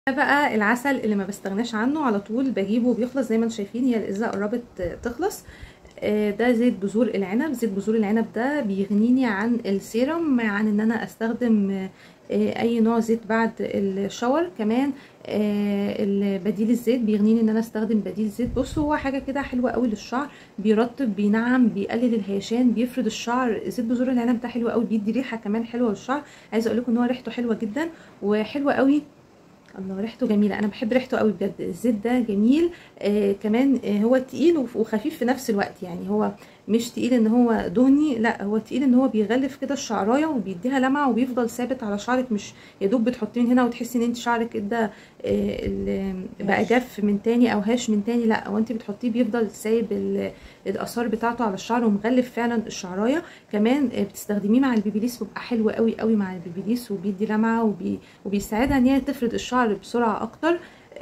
ده بقى العسل اللي ما بستغناش عنه على طول بجيبه بيخلص زي ما انتم شايفين هي الازازه قربت تخلص ده زيت بذور العنب زيت بذور العنب ده بيغنيني عن السيرم عن ان انا استخدم اي نوع زيت بعد الشاور كمان بديل الزيت بيغنيني ان انا استخدم بديل زيت بصوا هو حاجه كده حلوه قوي للشعر بيرطب بينعم بيقلل الهيشان بيفرد الشعر زيت بذور العنب ده حلو قوي بيدي ريحه كمان حلوه للشعر عايزه اقول لكم ان هو ريحته حلوه جدا وحلوه قوي الله ريحته جميله انا بحب ريحته قوي بجد الزيت ده جميل آه كمان آه هو تقيل وخفيف في نفس الوقت يعني هو مش تقيل ان هو دهني لا هو تقيل ان هو بيغلف كده الشعرايه وبيديها لمعه وبيفضل ثابت على شعرك مش يا دوب بتحطيه من هنا وتحسي ان انت شعرك كده آه بقى جاف من تاني او هاش من تاني لا هو انت بتحطيه بيفضل سايب الاثار بتاعته على الشعر ومغلف فعلا الشعرايه كمان بتستخدميه مع البيبيليس بيبقى حلو قوي قوي مع البيبيليس وبيدي لمعه وبي وبيساعدها ان هي تفرد الشعر بسرعه اكتر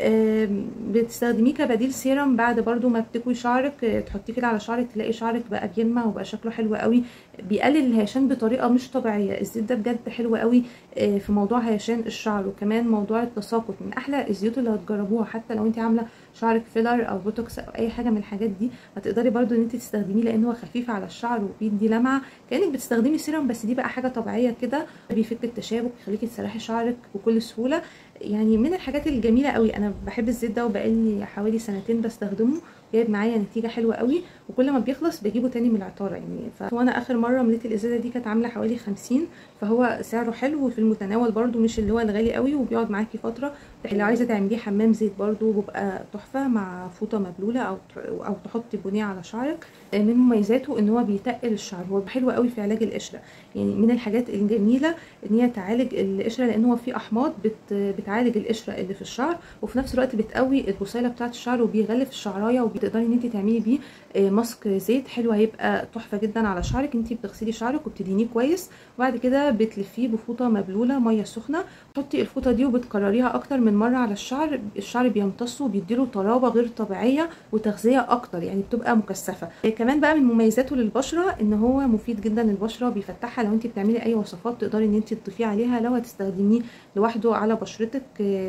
بتستخدميه كبديل سيرم بعد برضو ما بتكوي شعرك تحطيه كده على شعرك تلاقي شعرك بقى بيلمع وبقى شكله حلو قوي بيقلل الهيشان بطريقه مش طبيعيه الزيت ده بجد حلو قوي في موضوع هيشان الشعر وكمان موضوع التساقط من احلى الزيوت اللي هتجربوها حتى لو انت عامله شعرك فيلر او بوتوكس او اي حاجه من الحاجات دي هتقدري برضو ان انت تستخدميه لان هو خفيف على الشعر وبيدي لمعه كانك بتستخدمي سيرم بس دي بقى حاجه طبيعيه كده بيفك التشابك يخليكي تسرحي شعرك بكل سهوله يعني من الحاجات الجميله قوي انا بحب الزيت ده وبقالي حوالي سنتين بستخدمه جايب معايا نتيجه حلوه قوي وكل ما بيخلص بجيبه تاني من العطاره يعني فهو انا اخر مره مليت الازازه دي كانت عامله حوالي 50 فهو سعره حلو وفي المتناول برده مش اللي هو الغالي قوي وبيقعد معاكي فتره لو عايزه تعمليه حمام زيت برده بيبقى تحفه مع فوطه مبلوله او او تحطي بونيه على شعرك من مميزاته ان هو بيتقل الشعر هو حلو قوي في علاج القشره يعني من الحاجات الجميله ان هي تعالج القشره لان هو فيه احماض بت بتعالج القشره اللي في الشعر وفي نفس الوقت بتقوي البصيله بتاعه الشعر وبيغلف الشعرايه وبتقدري ان انت تعملي بيه ماسك زيت حلو هيبقى تحفه جدا على شعرك انت بتغسلي شعرك وبتدهنيه كويس وبعد كده بتلفيه بفوطه مبلوله ميه سخنه تحطي الفوطه دي وبتكرريها اكتر من مره على الشعر الشعر بيمتص وبيديله طراوه غير طبيعيه وتغذيه اكتر يعني بتبقى مكثفه كمان بقى من مميزاته للبشره ان هو مفيد جدا للبشره بيفتحها لو انت بتعملي اي وصفات تقدري ان انت تضيفيه عليها لو هتستخدميه لوحده على بشرتك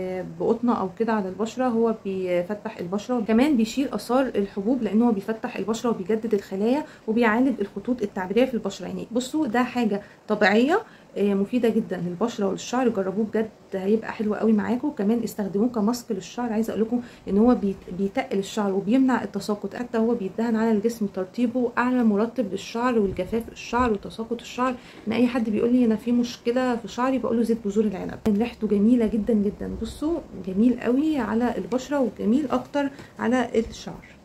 بقطنه او كده على البشره هو بيفتح البشره كمان بيشيل اثار الحبوب لان هو بيفتح البشره وبيجدد الخلايا وبيعالج الخطوط التعبيريه في البشره يعني بصوا ده حاجه طبيعيه مفيده جدا للبشره وللشعر جربوه بجد هيبقى حلو قوي معاكم كمان استخدموه كماسك للشعر عايزه اقول لكم ان هو بيتقل الشعر وبيمنع التساقط حتى هو بيدهن على الجسم ترطيبه اعلى مرطب للشعر والجفاف الشعر وتساقط الشعر ان اي حد بيقول لي انا في مشكله في شعري بقول له زيت بذور العنب ريحته جميله جدا جدا بصوا جميل قوي على البشره وجميل اكتر على الشعر